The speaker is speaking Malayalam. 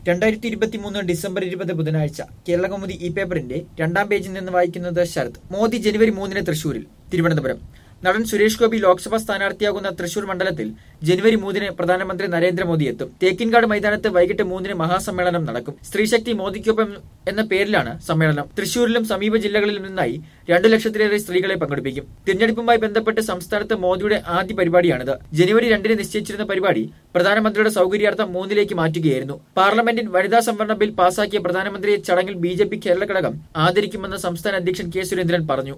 രണ്ടായിരത്തി ഇരുപത്തി മൂന്ന് ഡിസംബർ ഇരുപത് ബുധനാഴ്ച കേരളകൗമുദി ഈ പേപ്പറിന്റെ രണ്ടാം പേജിൽ നിന്ന് വായിക്കുന്നത് ശരത് മോദി ജനുവരി മൂന്നിന് തൃശൂരിൽ തിരുവനന്തപുരം നടൻ സുരേഷ് ഗോപി ലോക്സഭാ സ്ഥാനാർത്ഥിയാകുന്ന തൃശൂർ മണ്ഡലത്തിൽ ജനുവരി മൂന്നിന് പ്രധാനമന്ത്രി നരേന്ദ്രമോദി എത്തും തേക്കിൻകാട് മൈതാനത്ത് വൈകിട്ട് മൂന്നിന് മഹാസമ്മേളനം നടക്കും സ്ത്രീശക്തി മോദിക്കൊപ്പം എന്ന പേരിലാണ് സമ്മേളനം തൃശൂരിലും സമീപ ജില്ലകളിലും നിന്നായി രണ്ടു ലക്ഷത്തിലേറെ സ്ത്രീകളെ പങ്കെടുപ്പിക്കും തിരഞ്ഞെടുപ്പുമായി ബന്ധപ്പെട്ട് സംസ്ഥാനത്ത് മോദിയുടെ ആദ്യ പരിപാടിയാണിത് ജനുവരി രണ്ടിന് നിശ്ചയിച്ചിരുന്ന പരിപാടി പ്രധാനമന്ത്രിയുടെ സൗകര്യാർത്ഥം മൂന്നിലേക്ക് മാറ്റുകയായിരുന്നു പാർലമെന്റിൽ വനിതാ സംവരണ ബിൽ പാസാക്കിയ പ്രധാനമന്ത്രിയെ ചടങ്ങിൽ ബി ജെ പി കേരള ഘടകം ആദരിക്കുമെന്ന് സംസ്ഥാന അധ്യക്ഷൻ കെ സുരേന്ദ്രൻ പറഞ്ഞു